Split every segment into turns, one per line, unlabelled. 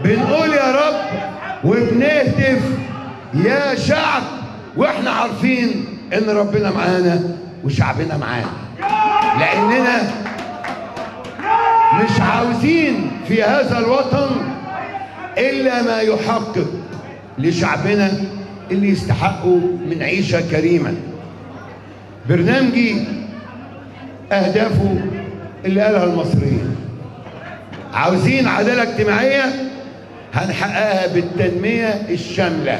بنقول يا رب وبنهتف يا شعب واحنا عارفين ان ربنا معانا وشعبنا معانا لاننا مش عاوزين في هذا الوطن الا ما يحقق لشعبنا اللي يستحقوا من عيشه كريمه برنامجي اهدافه اللي قالها المصريين عاوزين عداله اجتماعيه هنحققها بالتنميه الشامله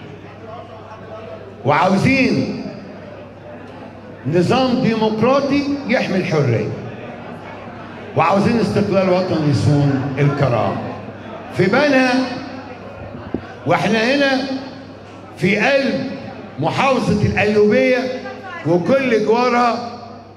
وعاوزين نظام ديمقراطي يحمي الحريه وعاوزين استقلال وطني يصون الكرامه في بنا واحنا هنا في قلب محافظه القلوبيه وكل جوارها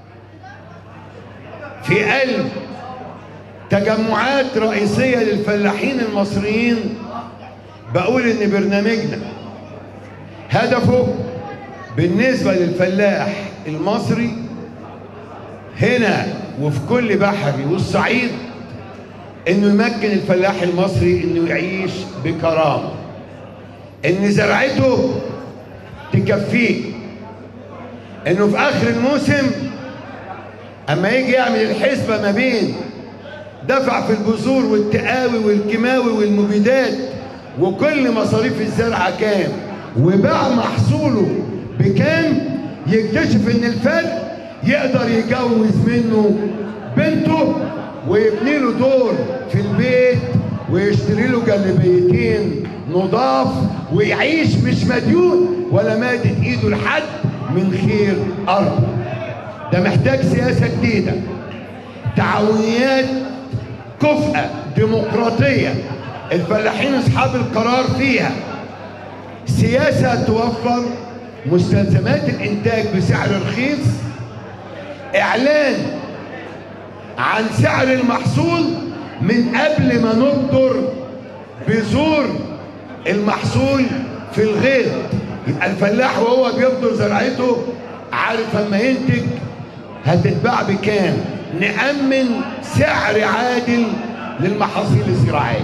في قلب تجمعات رئيسية للفلاحين المصريين بقول إن برنامجنا هدفه بالنسبة للفلاح المصري هنا وفي كل بحري والصعيد إنه يمكن الفلاح المصري إنه يعيش بكرامة إن زرعته تكفيه إنه في آخر الموسم اما يجي يعمل الحسبه ما بين دفع في البذور والتقاوي والكيماوي والمبيدات وكل مصاريف الزرعه كام وباع محصوله بكام يكتشف ان الفرق يقدر يجوز منه بنته ويبني له دور في البيت ويشتري له جلبيتين نضاف ويعيش مش مديون ولا مادت ايده لحد من خير ارضه ده محتاج سياسة جديدة تعاونيات كفءة ديمقراطية الفلاحين أصحاب القرار فيها سياسة توفر مستلزمات الإنتاج بسعر رخيص إعلان عن سعر المحصول من قبل ما نبدر بذور المحصول في الغيط يبقى الفلاح وهو بيبدر زرعته عارف اما ينتج هتتباع بكام نأمن سعر عادل للمحاصيل الزراعية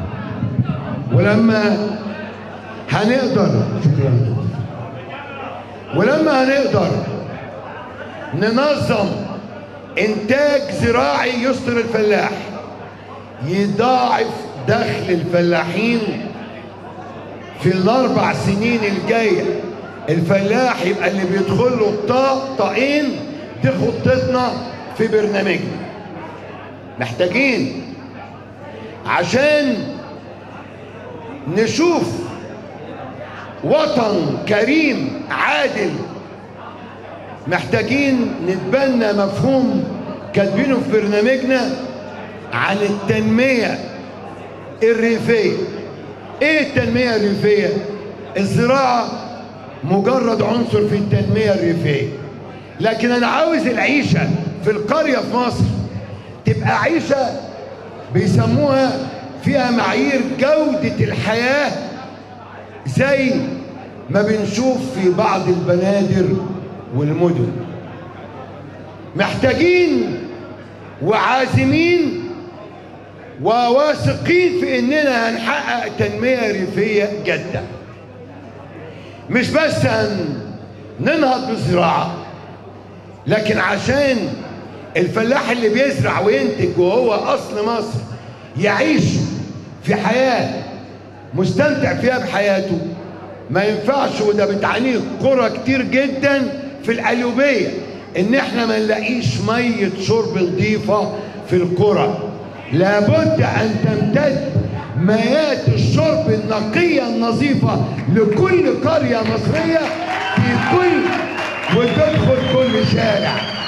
ولما هنقدر شكرا ولما هنقدر ننظم انتاج زراعي يستر الفلاح يضاعف دخل الفلاحين في الاربع سنين الجايه الفلاح يبقى اللي بيدخل له طاق طاقين دي خطتنا في برنامجنا محتاجين عشان نشوف وطن كريم عادل محتاجين نتبنى مفهوم كاتبينه في برنامجنا عن التنمية الريفية ايه التنمية الريفية الزراعة مجرد عنصر في التنمية الريفية لكن انا عاوز العيشة في القرية في مصر تبقى عيشة بيسموها فيها معايير جودة الحياة زي ما بنشوف في بعض البنادر والمدن محتاجين وعازمين وواثقين في اننا هنحقق تنمية ريفية جادة مش بس هن ننهض بالزراعة لكن عشان الفلاح اللي بيزرع وينتج وهو اصل مصر يعيش في حياة مستمتع فيها بحياته ما ينفعش وده بتعانيه قرى كتير جدا في القليوبية ان احنا ما نلاقيش مية شرب نظيفة في القرى لابد ان تمتد مياه الشرب النقية النظيفة لكل قرية مصرية في كل وتدخل كل شارع